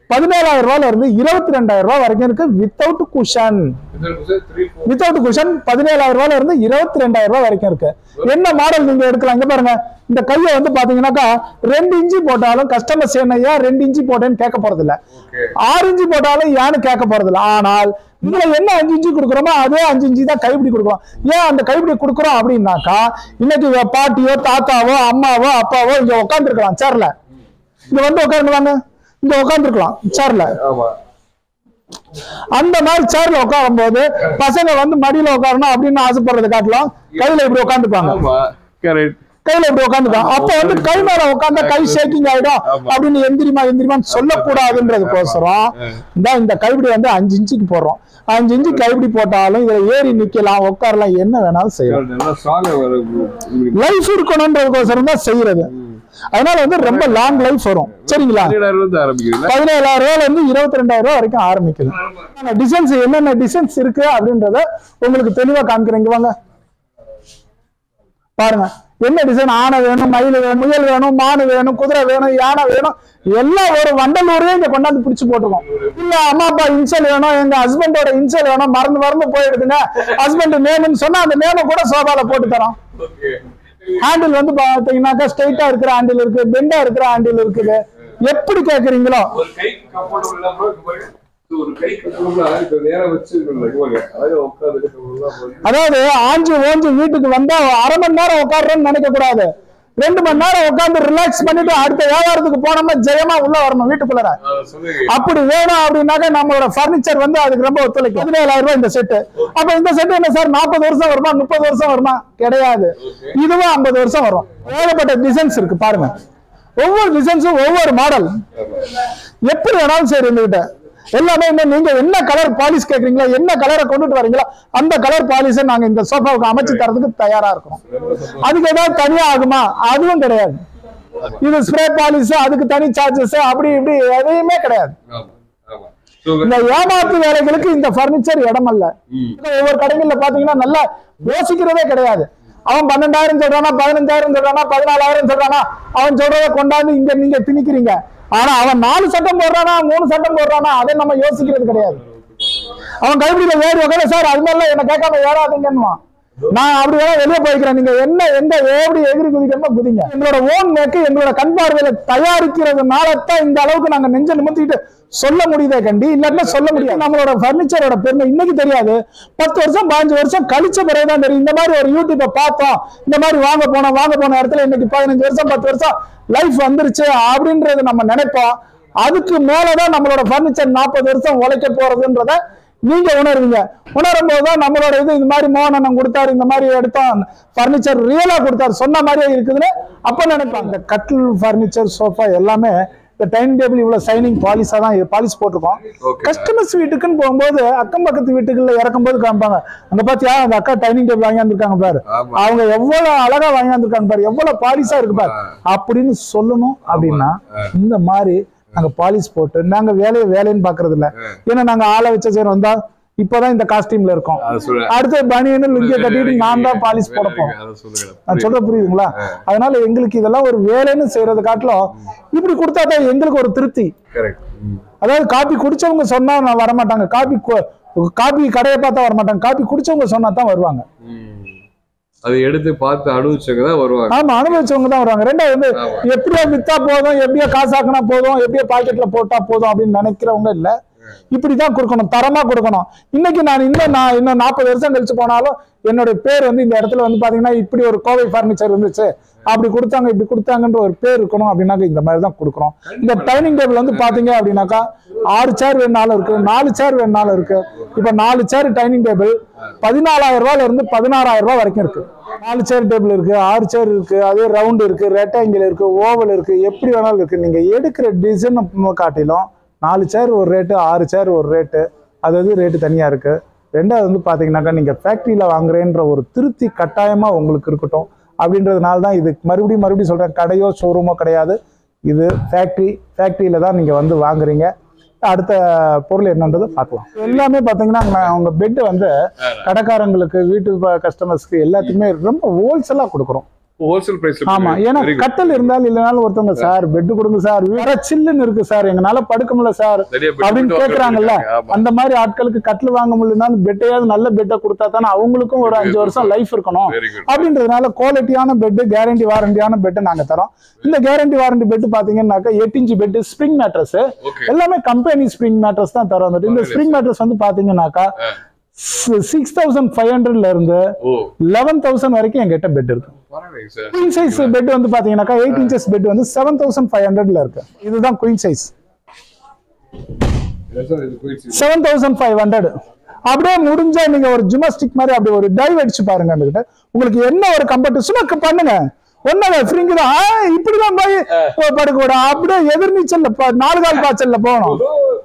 பதினேழாயிரம் ரூபாயில இருந்து இருபத்தி ரெண்டாயிரம் ரூபாய் வரைக்கும் இருக்கு வித்தவுட் குஷன் வித்தவுட் குஷன் பதினேழாயிரம் ரூபாயில இருந்து இருபத்தி ரெண்டாயிரம் ரூபாய் வரைக்கும் இருக்கு என்ன மாடல் நீங்க எடுக்கலாம் இங்க பாருங்க இந்த கையை வந்து பாத்தீங்கன்னாக்கா ரெண்டு இன்ச்சு போட்டாலும் கஸ்டமர்ஸ் என்ன ஏன் ரெண்டு இன்ச்சு போட்டேன்னு கேட்க போறது இல்ல ஆறு இன்ச்சு போட்டாலும் ஏன்னு கேட்க போறது இல்ல ஆனால் இதுல என்ன அஞ்சு இன்ச்சு கொடுக்குறோமோ அதே அஞ்சு இன்ச்சு தான் கைப்பிடி கொடுக்குறோம் ஏன் அந்த கைப்பிடி கொடுக்குறோம் அப்படின்னாக்கா இன்னைக்கு இவ பாட்டியோ தாத்தாவோ அம்மாவோ அப்பாவோ இங்க உட்காந்துருக்கலாம் சேர்ல இங்க வந்து உட்காந்துருவாங்க இங்க உட்காந்துருக்கலாம் சேர்ல ஆமா அந்த மாதிரி சேர்ல உட்காரும் போது பசங்க வந்து மடியில உட்காரணும் அப்படின்னு ஆசைப்படுறதை காட்டலாம் கையில இப்படி உட்காந்துப்பாங்க ஆமா கரெக்ட் கையில இப்படி உட்காந்துப்பாங்க அப்ப வந்து கை மேல உட்காந்தா கை ஷேக்கிங் ஆயிடும் அப்படின்னு எந்திரிமா எந்திரிமான்னு சொல்லக்கூடாதுன்றதுக்கோசரம் இந்த இந்த கைப்பிடி வந்து அஞ்சு இன்ச்சுக்கு போடுறோம் அஞ்சு இன்ச்சு கைப்பிடி போட்டாலும் இதுல ஏறி நிக்கலாம் உட்காரலாம் என்ன வேணாலும் செய்யலாம் நல்லா ஸ்ட்ராங்கா வரும் லைஃப் இருக்கணும்ன்றதுக்கோசரம் தான் செய்யறது அதனால வந்து ரொம்ப லாங் லைஃப் வரும் சரிங்களா பதினேழாயிரம் இருந்து ஆரம்பிக்கிறீங்களா பதினேழாயிரம் ரூபாயில இருந்து இருபத்தி ரெண்டாயிரம் ரூபாய் வரைக்கும் ஆரம்பிக்குது டிசைன்ஸ் என்னென்ன டிசைன்ஸ் இருக்கு அப்படின்றத உங்களுக்கு தெளிவா காமிக்கிறேன் இங்க வாங்க பாருங்க என்ன டிசைன் ஆனை வேணும் மயில் வேணும் முயல் வேணும் மானு வேணும் குதிரை வேணும் யானை வேணும் எல்லாம் ஒரு வண்டலூரே இங்க கொண்டாந்து பிடிச்சு போட்டுருக்கோம் இல்ல அம்மா அப்பா இன்சல் வேணும் எங்க ஹஸ்பண்டோட இன்சல் வேணும் மறந்து மறந்து போயிடுதுங்க ஹஸ்பண்ட் நேம்னு சொன்னா அந்த நேம கூட சோபால போட்டு தரோம் ஹேண்டில் வந்து பாத்தீங்கன்னாக்கா ஸ்ட்ரைட்டா இருக்கிற ஹேண்டில் இருக்கு பெண்டா இருக்கிற ஹேண்டில் இருக்குது எப்படி கேக்குறீங்களோ ஒரு கை கம்ஃபர்டபுள் இல்லாம இருக்கு பாருங்க. இது ஒரு கை கம்ஃபர்டபுளா இப்ப நேரா வச்சு இருக்கு அழகா உட்காந்துட்டு அதாவது ஆஞ்சு ஓஞ்சு வீட்டுக்கு வந்தா அரை மணி நேரம் உட்காடுறோம்னு நினைக்க கூடாது ரெண்டு மணி நேரம் உட்கார்ந்து ரிலாக்ஸ் பண்ணிட்டு அடுத்த வியாபாரத்துக்கு போனோம்னா ஜெயமா உள்ள வரணும் வீட்டுக்குள்ள சொல்லுங்க அப்படி வேணும் அப்படின்னாக்க நம்மளோட பர்னிச்சர் வந்து அதுக்கு ரொம்ப ஒத்துழைக்கும் பதினேழாயிரம் ரூபாய் இந்த செட்டு அப்ப இந்த செட் என்ன சார் நாற்பது வருஷம் வருமா முப்பது வருஷம் வருமா கிடையாது இதுவும் ஐம்பது வருஷம் வரும் ஏகப்பட்ட டிசைன்ஸ் இருக்கு பாருங்க ஒவ்வொரு டிசைன்ஸும் ஒவ்வொரு மாடல் எப்படி வேணாலும் சரி இருந்துகிட்ட எல்லாமே இன்னும் நீங்க என்ன கலர் பாலிஷ் கேக்குறீங்களோ என்ன கலரை கொண்டுட்டு வரீங்களோ அந்த கலர் பாலிஷை நாங்க இந்த சோஃபாவுக்கு அமைச்சு தரதுக்கு தயாரா இருக்கிறோம் அதுக்கு ஏதாவது தனியா ஆகுமா அதுவும் கிடையாது இது ஸ்ப்ரே பாலிஷ் அதுக்கு தனி சார்ஜஸ் அப்படி இப்படி எதையுமே கிடையாது ஆமா ஆமா So, இந்த ஏமாத்து வேலைகளுக்கு இந்த பர்னிச்சர் இடம் அல்ல ஒவ்வொரு கடைகள்ல பாத்தீங்கன்னா நல்லா யோசிக்கிறதே கிடையாது அவன் பன்னெண்டாயிரம் சொல்றானா பதினஞ்சாயிரம் சொல்றானா பதினாலாயிரம் சொல்றானா அவன் சொல்றத கொண்டாந்து இங்க நீங்க திணிக்கிறீங்க ஆனா அவன் நாலு சட்டம் போடுறானா மூணு சட்டம் போடுறானா அதை நம்ம யோசிக்கிறது கிடையாது அவன் கைப்பிடியில ஏறி உட்கார சார் அது மாதிரிலாம் என்ன கேட்காம ஏறாதீங்கன்னுவான் நான் அப்படி வேணா வெளியே போய்க்கிறேன் நீங்க என்ன எந்த எப்படி எகிரி குதிக்கணுமோ குதிங்க எங்களோட ஓன் மேக்கு எங்களோட கண் பார்வையில தயாரிக்கிறதுனால தான் இந்த அளவுக்கு நாங்க நெஞ்ச நிமித்திட்டு சொல்ல முடியுதே கண்டி இல்லாட்டினா சொல்ல முடியாது நம்மளோட பர்னிச்சரோட பெருமை இன்னைக்கு தெரியாது பத்து வருஷம் பதினஞ்சு வருஷம் கழிச்ச பிறகுதான் தெரியும் இந்த மாதிரி ஒரு யூடியூப்பை பார்த்தோம் இந்த மாதிரி வாங்க போனோம் வாங்க போன இடத்துல இன்னைக்கு பதினஞ்சு வருஷம் பத்து வருஷம் லைஃப் வந்துருச்சு அப்படின்றது நம்ம நினைப்போம் அதுக்கு மேலதான் நம்மளோட பர்னிச்சர் நாற்பது வருஷம் உழைக்க போறதுன்றத நீங்க உணர்வீங்க உணரும் போதுதான் நம்மளோட இது இந்த மாதிரி மோகனன் கொடுத்தாரு இந்த மாதிரி எடுத்தோம் பர்னிச்சர் ரியலா கொடுத்தாரு சொன்ன மாதிரியே இருக்குதுன்னு அப்ப நினைப்பாங்க இந்த கட்டில் பர்னிச்சர் சோஃபா எல்லாமே இந்த டைனிங் டேபிள் இவ்வளவு சைனிங் பாலிஷா தான் பாலிஷ் போட்டிருக்கோம் Okay. கஸ்டமர்ஸ் வீட்டுக்குன்னு போகும்போது அக்கம் பக்கத்து வீட்டுக்குள்ள இறக்கும்போது காமிப்பாங்க அங்க பாத்தியா அந்த அக்கா டைனிங் டேபிள் வாங்கி வந்திருக்காங்க பாரு ஆமா. அவங்க எவ்வளவு அழகா வாங்கி வந்திருக்காங்க பாரு எவ்வளவு பாலிஷா இருக்கு பாரு அப்படின்னு சொல்லணும் அப்படின்னா இந்த மாதிரி நாங்க பாலிஷ் போட்டு நாங்க வேலையை வேலைன்னு பாக்குறது இல்ல ஏன்னா நாங்க ஆளை வச்ச சேர் வந்தா இப்பதான் இந்த காஸ்டியூம்ல இருக்கோம் அதை சொல்லுங்க. அடுத்து பனியனு லுங்கிய கட்டிட்டு நான் தான் பாலிஷ் போட போறோம் அதை சொல்லுங்க நான் சொல்ற புரியுதுங்களா அதனால எங்களுக்கு இதெல்லாம் ஒரு வேலைன்னு செய்யறது காட்டிலும் இப்படி கொடுத்தா தான் எங்களுக்கு ஒரு திருப்தி கரெக்ட் அதாவது காபி குடிச்சவங்க சொன்னா நான் வரமாட்டாங்க காபி கு- காபி கடையை பார்த்தா வரமாட்டாங்க காபி குடிச்சவங்க சொன்னா தான் வருவாங்க அதை எடுத்து பார்த்து அனுபவிச்சவங்க தான் வருவாங்க ஆமா அனுபவிச்சவங்க தான் வருவாங்க ரெண்டாவது வந்து ஆமா. எப்படியோ வித்தா போதும் எப்படியோ காசாக்கினா போதும் எப்படியோ பாக்கெட்ல போட்டா போதும் அப்படின்னு நினைக்கிறவங்க இல்ல இப்படிதான் கொடுக்கணும் தரமா கொடுக்கணும் இன்னைக்கு நான் இன்னும் நான் இன்னும் நாற்பது வருஷம் கழிச்சு போனாலும் என்னுடைய பேர் வந்து இந்த இடத்துல வந்து பாத்தீங்கன்னா இப்படி ஒரு கோவை ஃபர்னிச்சர் இருந்துச்சு அப்படி கொடுத்தாங்க இப்படி கொடுத்தாங்கன்ற ஒரு பேர் இருக்கணும் அப்படின்னாக்க இந்த மாதிரி தான் கொடுக்குறோம் இந்த டைனிங் டேபிள் வந்து பாத்தீங்க அப்படின்னாக்கா ஆறு சேர் வேணாலும் இருக்கு நாலு சேர் வேணாலும் இருக்கு இப்ப நாலு சேர் டைனிங் டேபிள் பதினாலாயிரம் ரூபாயில இருந்து பதினாறாயிரம் ரூபாய் வரைக்கும் இருக்கு நாலு சேர் டேபிள் இருக்கு ஆறு சேர் இருக்கு அதே ரவுண்ட் இருக்கு ரெக்டாங்கிள் இருக்கு ஓவல் இருக்கு எப்படி வேணாலும் இருக்கு நீங்க எடுக்கிற டிசைன் காட்டிலும் நாலு சேர் ஒரு ரேட்டு ஆறு சேர் ஒரு ரேட்டு அதாவது ரேட்டு தனியா இருக்கு ரெண்டாவது வந்து பாத்தீங்கன்னாக்கா நீங்க ஃபேக்டரியில வாங்குறேன்ற ஒரு திருப்தி கட்டாயமா உங்களுக்கு இருக்கட்டும் அப்படின்றதுனால தான் இது மறுபடியும் மறுபடியும் சொல்றேன் கடையோ ஷோரூமோ கிடையாது இது ஃபேக்டரி ஃபேக்டரியில தான் நீங்க வந்து வாங்குறீங்க அடுத்த பொருள் என்னன்றதை பார்க்கலாம் எல்லாமே பார்த்தீங்கன்னா நான் அவங்க பெட் வந்து கடைக்காரங்களுக்கு வீட்டு கஸ்டமர்ஸ்க்கு எல்லாத்துக்குமே ரொம்ப ஹோல்சேலாக கொடுக்குறோம் ஹோல்சேல் பிரைஸ் ஆமா ஏன்னா கட்டல் இருந்தாலும் இல்லைனாலும் ஒருத்தவங்க சார் பெட் கொடுங்க சார் வேற சில்லுன்னு இருக்கு சார் எங்கனால படுக்க முடியல சார் அப்படின்னு கேக்குறாங்கல்ல அந்த மாதிரி ஆட்களுக்கு கட்டில் வாங்க முடியலனாலும் பெட்டையாவது நல்ல பெட்டை கொடுத்தா தானே அவங்களுக்கும் ஒரு அஞ்சு வருஷம் லைஃப் இருக்கணும் வெரி குட் அப்படின்றதுனால குவாலிட்டியான பெட் கேரண்டி வாரண்டியான பெட் நாங்க தரோம் இந்த கேரண்டி வாரண்டி பெட் பாத்தீங்கன்னாக்கா எட்டு inch bed spring mattress okay எல்லாமே கம்பெனி ஸ்ப்ரிங் மேட்ரஸ் தான் தரோம் வந்துட்டு இந்த ஸ்ப்ரிங் மேட்ரஸ் வந்து பாத்தீங்கன்னாக்கா சிக்ஸ் தௌசண்ட் ஃபைவ் ஹண்ட்ரட்ல இருந்து ஓ லெவன் தௌசண்ட் வரைக்கும் எங்கிட்ட பெட் இருக்கு பரவாயில்லைங்க சார் குயின் சைஸ் பெட் வந்து பாத்தீங்கன்னாக்கா எயிட் இன்ச்சஸ் பெட் வந்து செவன் தௌசண்ட் ஃபைவ் ஹண்ட்ரட்ல இருக்கு இதுதான் குயின் சைஸ் சார் இது போயிடுச்சு செவன் தௌசண்ட் ஃபைவ் ஹண்ட்ரட் அப்படியே முடிஞ்சா நீங்க ஒரு ஜிம்னாஸ்டிக் மாதிரி அப்படி ஒரு டைவ் அடிச்சு பாருங்க அந்த கிட்ட உங்களுக்கு என்ன ஒரு கம்பர்ட் சும்மா க- பண்ணுங்க ஒன்னும் ஃப்ரீங்க தான் ஆ, இப்படிலாம் போய் போ- படுக்க கூட அப்படியே எதிர்நீச்சல்ல ப- நாலு கால் பாய்ச்சல்ல போகணும்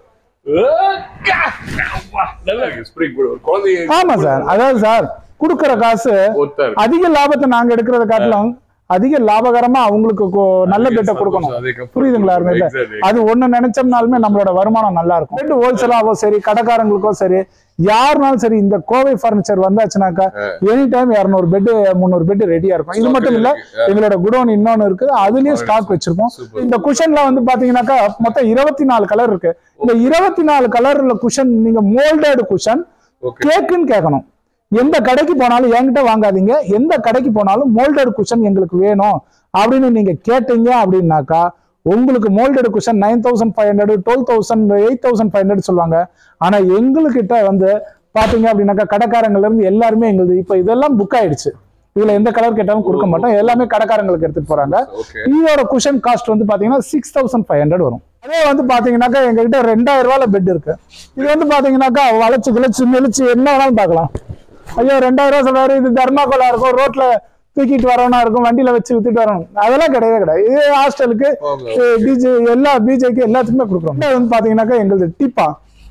நல்லா இருக்கு ஸ்ப்ரிங் போடு ஒரு குழந்தைங்க ஆமா சார் அதாவது சார் குடுக்கற காசு ஒருத்தர் அதிக லாபத்தை நாங்க எடுக்கிறத காட்டிலும் அதிக லாபகரமா அவங்களுக்கு கொ- நல்ல பெட்டை கொடுக்கணும் புரியுதுங்களா அருமையில அது ஒண்ணு நினைச்சோம்னாலுமே நம்மளோட வருமானம் நல்லா இருக்கும் பெட் ஹோல்சேலாவோ சரி கடைக்காரங்களுக்கோ சரி யாருனாலும் சரி இந்த கோவை பர்னிச்சர் வந்தாச்சுனாக்கா எனி டைம் இரநூறு பெட் முந்நூறு பெட் ரெடியா இருக்கும் இது மட்டும் இல்ல எங்களோட குடோன் இன்னொன்னு இருக்குது அதுலயும் ஸ்டாக் வச்சிருப்போம் Super. இந்த குஷன்ல வந்து பாத்தீங்கன்னாக்கா மொத்தம் இருபத்தி நாலு கலர் இருக்கு இந்த இருபத்தி நாலு கலர்ல குஷன் நீங்க மோல்டட் குஷன் ஓகே கேக்குன்னு கேட்கணும் எந்த கடைக்கு போனாலும் என்கிட்ட வாங்காதீங்க எந்த கடைக்கு போனாலும் மோல்டட் குஷன் எங்களுக்கு வேணும் அப்படின்னு நீங்க கேட்டீங்க அப்படின்னாக்கா உங்களுக்கு moulded cushion nine thousand five hundred twelve thousand eight thousand five hundred சொல்லுவாங்க ஆனா எங்ககிட்ட வந்து பாத்தீங்க அப்படின்னாக்கா கடைக்காரங்கள்ல இருந்து எல்லாருமே எங்களுது இப்போ இதெல்லாம் புக் ஆயிடுச்சு இதுல எந்த கலர் கேட்டாலும் கொடுக்க மாட்டோம் எல்லாமே கடைக்காரங்களுக்கு எடுத்துட்டு போறாங்க ஓகே இதோட குஷன் காஸ்ட் வந்து பாத்தீங்கன்னா சிக்ஸ் தௌசண்ட் ஃபைவ் ஹண்ட்ரட் வரும் அதே வந்து பாத்தீங்கன்னாக்கா எங்ககிட்ட ரெண்டாயிரம் ரூபாயில பெட் இருக்கு இது வந்து பாத்தீங்கன்னாக்கா வளைச்சு கிளச்சு நெளிச்சு என்ன வேணாலும் பார்க்கலாம் ஐயோ ரெண்டாயிரம் ரூபாய் சொல்றாரு இது தர்மாக்கோலா இருக்கும் ரோட்ல தூக்கிட்டு வரவனா இருக்கும் வண்டியில வச்சு வித்துட்டு வரணும் அதெல்லாம் கிடையவே கிடையாது இது ஹாஸ்டலுக்கு பிஜே எல்லா பிஜேக்கு எல்லாத்துக்குமே கொடுக்குறோம் இது வந்து பாத்தீங்கன்னாக்கா எங்களுது டீப்பா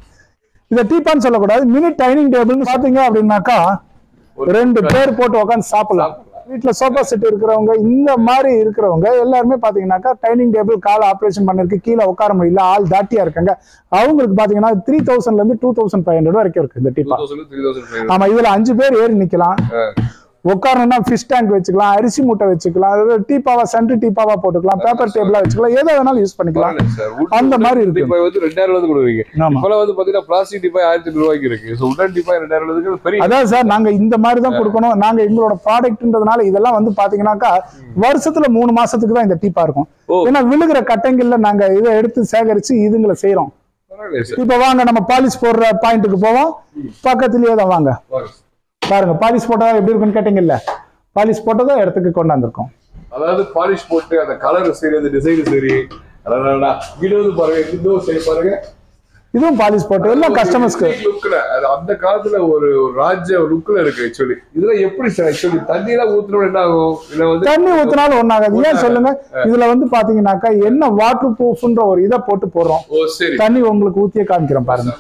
இதை டீப்பான்னு சொல்லக்கூடாது மினி டைனிங் டேபிள்னு பாத்தீங்க அப்படின்னாக்கா ரெண்டு பேர் போட்டு உட்காந்து சாப்பிடலாம் வீட்டுல சோஃபா செட் இருக்கிறவங்க இந்த மாதிரி இருக்கிறவங்க எல்லாருமே பாத்தீங்கன்னாக்கா டைனிங் டேபிள் கால் ஆபரேஷன் பண்ணிருக்கு கீழே உட்கார முடியல ஆள் தாட்டியா இருக்காங்க அவங்களுக்கு பாத்தீங்கன்னா த்ரீ தௌசண்ட்ல இருந்து டூ தௌசண்ட் ஃபைவ் ஹண்ட்ரட் வரைக்கும் இருக்கு இந்த டீப்பா த்ரீ தௌசண்ட் ஆமா இதுல அஞ்சு பேர் ஏறி நிக்கலாம் உட்காரணும்னா ஃபிஷ் டேங்க் வச்சுக்கலாம் அரிசி மூட்டை வச்சுக்கலாம் அதாவது டீப்பாவா சென்ட்ரு டீப்பாவா போட்டுக்கலாம் பேப்பர் டேபிளா வச்சுக்கலாம் எதை வேணாலும் யூஸ் பண்ணிக்கலாம் அந்த மாதிரி இருக்கு. டிப்பாய் வந்து ரெண்டாயிரம் ரூபாய் கொடுக்குறீங்க ஆமா இப்பெல்லாம் வந்து பாத்தீங்கன்னா பிளாஸ்டிக் டிப்பாய் ஆயிரத்தி எட்டு ரூபாய்க்கு இருக்கு ஸோ உடன் டிப்பாய் ரெண்டாயிரம் ரூபாய்க்கு பெரிய அதான் சார் நாங்க இந்த மாதிரி தான் கொடுக்கணும் நாங்க எங்களோட ப்ராடக்ட்ன்றதுனால இதெல்லாம் வந்து பாத்தீங்கன்னாக்கா வருஷத்துல மூணு மாசத்துக்கு தான் இந்த டீப்பா இருக்கும் ஓ. ஏன்னா விழுகிற கட்டைங்கள்ல நாங்க இதை எடுத்து சேகரிச்சு இதுங்களை செய்யறோம் பரவாயில்லையே சார் இப்ப வாங்க நம்ம பாலிஷ் போடுற பாயிண்ட்டுக்கு போவோம் பக்கத்துலயே தான் வாங்க வாங்க. பாருங்க பாலிஷ் போட்டதா எப்படி இருக்குன்னு கேட்டீங்கல்ல பாலிஷ் போட்டதா இடத்துக்கு கொண்டாந்துருக்கோம் அதாவது பாலிஷ் போட்டு அந்த கலர் சரி அந்த டிசைன் சரி அடடடா. வீடு வந்து பாருங்க இதுவும் சரி பாருங்க இதுவும் பாலிஷ் போட்டு எல்லாம் கஸ்டமர்ஸ்க்கு லுக்ல அது அந்த காலத்துல ஒரு ஒரு ராஜ்ய லுக்ல இருக்கு ஆக்சுவலி இதெல்லாம் எப்படி சார் ஆக்சுவலி தண்ணி எல்லாம் ஊத்துறோம் என்ன ஆகும் இல்ல வந்து தண்ணி ஊத்தினாலும் ஒண்ணாகாது ஏன் சொல்லுங்க இதுல வந்து பாத்தீங்கன்னாக்கா என்ன வாட்டர் ப்ரூஃப்ன்ற ஒரு இதை போட்டு போடுறோம் ஓ சரி தண்ணி உங்களுக்கு ஊத்தியே காமிக்கிறேன் பாருங்க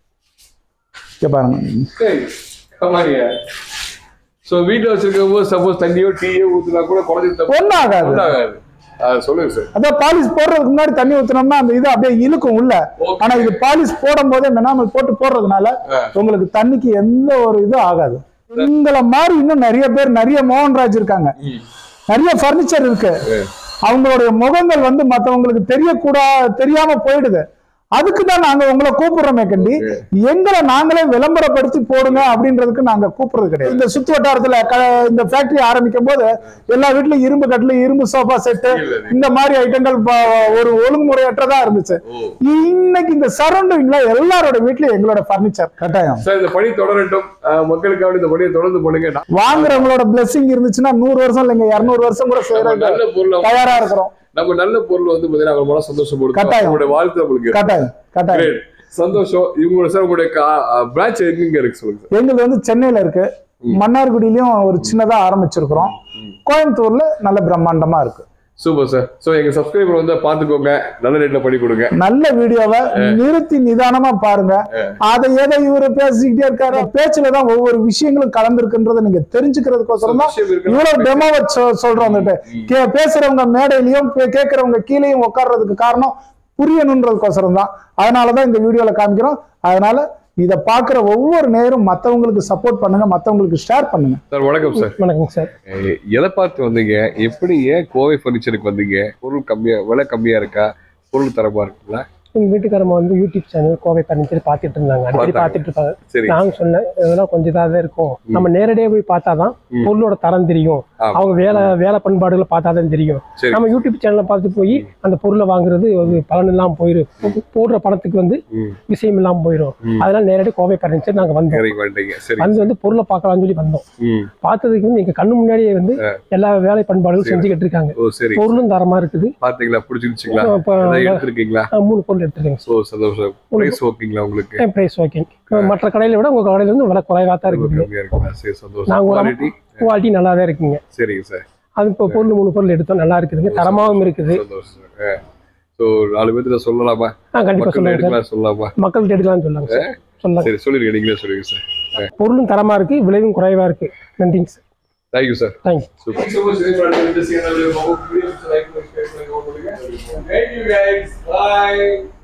இங்க பாருங்க சரி கமாரியா சோ வீட்டுல வச்சிருக்கும் போது சப்போஸ் தண்ணியோ டீயோ ஊத்துனா கூட குழந்தைக்கு ஒண்ணாகாது ஒன்றாகாது அது சொல்லுங்க சார் அதான் பாலிஷ் போடுறதுக்கு முன்னாடி தண்ணி ஊத்துனோம்னா அந்த இது அப்படியே இழுக்கும் உள்ள Okay. ஆனா இது பாலிஷ் போடும் போதே மெனாமல் போட்டு போடுறதுனால ஆ. உங்களுக்கு தண்ணிக்கு எந்த ஒரு இதுவும் ஆகாது உங்களை மாதிரி இன்னும் நிறைய பேர் நிறைய மோகன்ராஜ் இருக்காங்க நிறைய ஃபர்னிச்சர் இருக்கு அவங்களுடைய முகங்கள் வந்து மத்தவங்களுக்கு தெரியக்கூடா தெரியாம போயிடுது அதுக்கு தான் நாங்க உங்களை கூப்பிடுறோமே கண்டி எங்களை நாங்களே விளம்பரப்படுத்தி போடுங்க அப்படின்றதுக்கு நாங்க கூப்பிடுறது கிடையாது இந்த சுத்து வட்டாரத்துல க- இந்த ஃபேக்டரி ஆரம்பிக்கும் போது எல்லா வீட்லயும் இரும்பு கட்டில இரும்பு சோஃபா செட்டு இந்த மாதிரி ஐட்டங்கள் ப- ஒரு ஒழுங்குமுறையற்றதா இருந்துச்சு இன்னைக்கு இந்த சரௌண்டிங்ல எல்லாரோட வீட்லயும் எங்களோட ஃபர்னிச்சர் கட்டாயம் சார் இந்த பணி தொடரட்டும் அஹ், மக்களுக்காக இந்த பணியை தொடர்ந்து பண்ணுங்க நான் வாங்குறவங்களோட blessing இருந்துச்சுன்னா நூறு வருஷம் இல்லைங்க இருநூறு வருஷம் கூட நம்ம செய்யறது நல்ல பொருள் தயாரா இருக்கிறோம் நம்ம நல்ல பொருள் வந்து பாத்தீங்கன்னா அவங்க மன சந்தோஷப்படுத்தும் கட்டாயம். அவங்களுடைய வாழ்த்து நம்மளுக்கு கட்டாயம் கட்டாயம் Great. சந்தோஷம் இவங்களோட சார் உங்களுடைய பிரான்ச் எங்க இருக்கு சொல்லுங்க சார் எங்களுது வந்து சென்னையில இருக்கு மன்னார்குடியிலயும் ஒரு சின்னதா ஆரம்பிச்சிருக்கிறோம் கோயம்புத்தூர்ல நல்ல பிரம்மாண்டமா இருக்கு சூப்பர் சார் சோ எங்க சப்ஸ்கிரைபர் வந்து பாத்துக்கோங்க நல்ல ரேட்ல பண்ணி கொடுங்க நல்ல வீடியோவை நிறுத்தி நிதானமா பாருங்க அதை எதை இவரு பேசிக்கிட்டே இருக்காரு பேச்சுல தான் ஒவ்வொரு விஷயங்களும் கலந்துருக்குன்றதை நீங்க தெரிஞ்சுக்கிறதுக்கோசரம் தான் விஷயம் இருக்கு. இவ்வளவு டெமோவை சொ- சொல்றோம் வந்துட்டு கே- பேசுறவங்க மேடையிலயும் பே- கேட்கறவங்க கீழேயும் உட்கார்றதுக்கு காரணம் புரியணுன்றதுக்கோசரம் தான் அதனாலதான் இந்த வீடியோல காமிக்கிறோம் அதனால இதை பார்க்குற ஒவ்வொரு நேரம் மற்றவங்களுக்கு சப்போர்ட் பண்ணுங்க மற்றவங்களுக்கு ஷேர் பண்ணுங்க சார் வணக்கம் சார் வணக்கங்க சார் எ- எதை பார்த்து வந்தீங்க எப்படி ஏன் கோவை ஃபர்னிச்சருக்கு வந்தீங்க பொருள் கம்மியா விலை கம்மியா இருக்கா பொருள் தரமா இருக்குங்களா எங்க வீட்டுக்காரம்மா வந்து யூடியூப் சேனல் கோவை பர்னிச்சர் பார்த்துட்டு இருந்தாங்க அடிக்கடி பார்த்தாங்க. பார்த்துட்டு இருப்பாங்க சரி நாங்க சொன்னேன் இதெல்லாம் கொஞ்சம் இதாக தான் இருக்கும் நம்ம நேரடியாக போய் பார்த்தாதான் ம். பொருளோட தரம் தெரியும் ஆமா. அவங்க வேலை வேலை பண்பாடுகளை பார்த்தாதான் தெரியும் சரி நம்ம யூடியூப் சேனலை பார்த்து போய் அந்த பொருளை வாங்குறது ஒரு பலன் இல்லாம போயிடும் போடுற பணத்துக்கு வந்து ம் விஷயம் இல்லாம போயிடும் ம். அதனால நேரடி கோவை பர்னிச்சர் நாங்க வந்தோம் இறங்கி வந்துட்டீங்க சரி வந்து வந்து பொருளை பார்க்கலாம்னு சொல்லி வந்தோம் ம் பார்த்ததுக்கு வந்து எங்க கண்ணு முன்னாடியே வந்து எல்லா வேலை பண்பாடுகளும் செஞ்சுக்கிட்டு இருக்காங்க ஓ சரி பொருளும் தரமா இருக்குது பாத்தீங்களா பிடிச்சிருச்சுங்களா இப்போ ஏதாவது எடுத்திருக்கீங்களா ஆஹ் மூணு பொருள் எடுத்துருக்கேங்க ஓ சந்தோஷம் பிரைஸ் ஓகேங்களா உங்களுக்கு பிரைஸ் ஓகே மற்ற கடையில விட உங்க கடையில வந்து விலை குறைவா தான் ரொம்ப இருக்குது கம்மியா இருக்குங்களா சரி சந்தோஷம் நாங்க ஒரு குவாலிட்டி குவாலிட்டி நல்லா தான் இருக்குங்க சரிங்க சார் அது இப்போ பொருள் மூணு பொருள் எடுத்தோம் நல்லா இருக்குதுங்க தரமாவும் இருக்குது சந்தோஷம் ஸோ நாலு பேர்த்துல சொல்லலாமா ஆ கண்டிப்பா மக்கள் சொல்லுங்க சார் எடுக்கலாம் சொல்லலாமா மக்கள்கிட்ட எடுக்கலாம்னு சொல்லாங்க சார் சொல்லாங்க சரி சொல்லிருங்க நீங்களே சொல்லுங்க சார் பொருளும் தரமா இருக்கு விலையும் குறைவா இருக்கு நன்றிங்க sir thank you sir thank you super so much for this channel. Thank you guys. Bye.